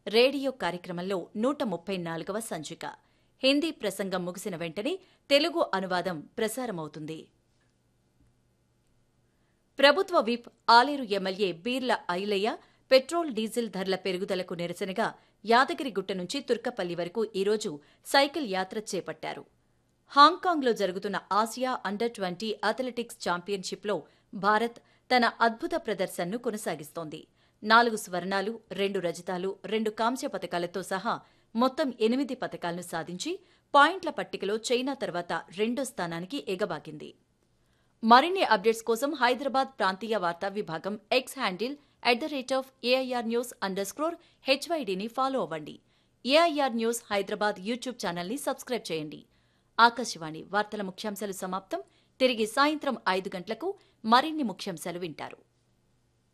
radio కార్యక్రమంలో నూట ముప్పై నాలుగవ సంచిక హిందీ ప్రసంగం ముగిసిన వెంటనే తెలుగు అనువాదం ప్రసారమవుతుంది ప్రభుత్వ whip Aleru MLA Beerla Ailaiah petrol diesel ధరల పెరుగుదలకు నిరసనగా యాదగిరిగుట్ట నుంచి తుర్కపల్లి వరకు ఈరోజు సైకిల్ యాత్ర చేపట్టారు హాంకాంగ్లో జరుగుతున్న ఆసియా అండర్ ట్వంటీ అథ్లెటిక్స్ ఛాంపియన్షిప్లో భారత్ తన అద్భుత ప్రదర్శనను కొనసాగిస్తోంది నాలుగు స్వర్ణాలు రెండు రజతాలు రెండు కాంస్య పతకాలతో సహా మొత్తం ఎనిమిది పతకాలను సాధించి పాయింట్ల పట్టికలో చైనా తర్వాత రెండో స్థానానికి ఎగబాకింది మరిన్ని అప్డేట్స్ కోసం హైదరాబాద్ ప్రాంతీయ వార్తా విభాగం X handle at the rate of AIR news underscore హెచ్వైడీని ఫాలో అవ్వండి ఏఐఆర్ న్యూస్ హైదరాబాద్ యూట్యూబ్ ఛానల్ని సబ్స్క్రైబ్ చేయండి ఆకాశవాణి వార్తల ముఖ్యాంశాలు సమాప్తం తిరిగి సాయంత్రం ఐదు గంటలకు మరిన్ని ముఖ్యాంశాలు వింటారు